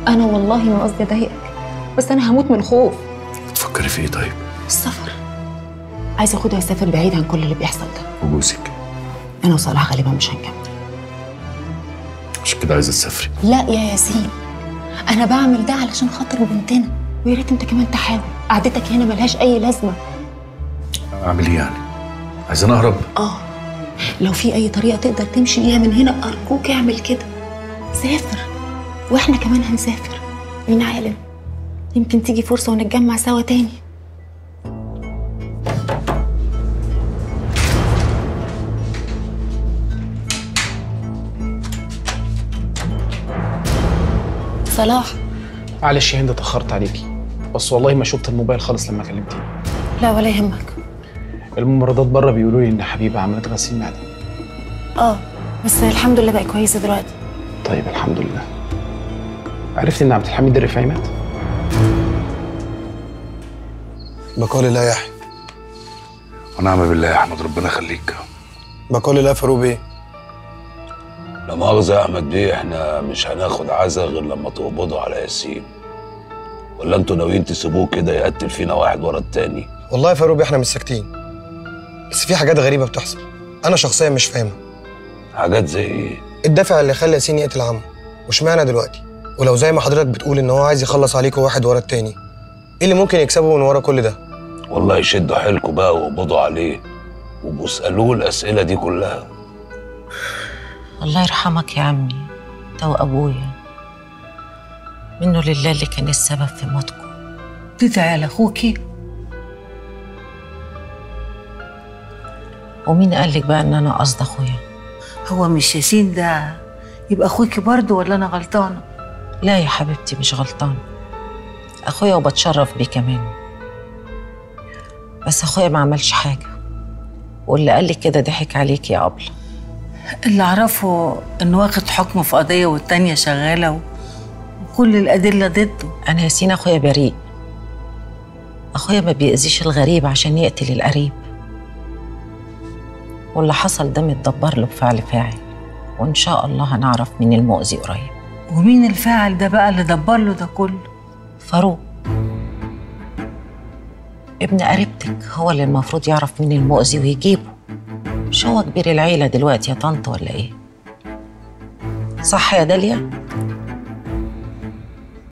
انا والله ما قصدي اضايقك بس انا هموت من الخوف تفكري في ايه طيب السفر عايزه اخدها يسافر بعيد عن كل اللي بيحصل ده وجوزك انا وصلاح غالبا مش هنكمل عشان كده عايزه تسافري لا يا ياسين انا بعمل ده علشان خاطر بنتنا ويا ريت انت كمان تحاول قعدتك هنا ملهاش اي لازمه اعمل ايه يعني عايزين اهرب اه لو في اي طريقه تقدر تمشي بيها من هنا ارجوك اعمل كده سافر واحنا كمان هنسافر مين عالم يمكن تيجي فرصه ونتجمع سوا تاني صلاح معلش يا هند اتأخرت عليكي بس والله ما شفت الموبايل خالص لما كلمتيني لا ولا يهمك الممرضات بره بيقولوا لي ان حبيبه عملت غسيل معده اه بس الحمد لله بقى كويسه دلوقتي طيب الحمد لله عرفت ان عبد الحميد الرفاعي مات بقول الله يا يحيى ونعم بالله يا احمد ربنا يخليك بقول الله يا فاروق بيه لا مؤاخذة يا أحمد بيه إحنا مش هناخد عزا غير لما تقبضوا على ياسين ولا أنتوا ناويين تسيبوه كده يقتل فينا واحد ورا التاني والله يا فاروق بيه احنا مش ساكتين بس في حاجات غريبه بتحصل انا شخصيا مش فاهمها حاجات زي إيه؟ الدافع اللي خلى ياسين يقتل عمه واشمعنى دلوقتي ولو زي ما حضرتك بتقول ان هو عايز يخلص عليكم واحد ورا التاني ايه اللي ممكن يكسبه من ورا كل ده والله يشدوا حيلكوا بقى وقبضوا عليه وبسألوه الأسئلة دي كلها الله يرحمك يا عمي ده وابويا منه لله اللي كان السبب في موتكم تدعي على اخوكي ومين قال لك بقى ان انا قصد اخويا هو مش ياسين ده يبقى اخوكي برضه ولا انا غلطانه لا يا حبيبتي مش غلطان اخويا وبتشرف بيه كمان بس اخويا ما عملش حاجه واللي قال لك كده ضحك عليك يا ابله اللي اعرفه انه واخد حكم في قضيه والتانيه شغاله و- وكل الادله ضده انا ياسين اخويا بريء اخويا ما بيأذيش الغريب عشان يقتل القريب واللي حصل ده متدبر له بفعل فاعل وان شاء الله هنعرف مين المؤذي قريب ومين الفاعل ده بقى اللي دبر له ده كله فاروق ابن قريبتك هو اللي المفروض يعرف مين المؤذي ويجيبه مش هو كبير العيلة دلوقتي يا طنط ولا ايه صح يا داليا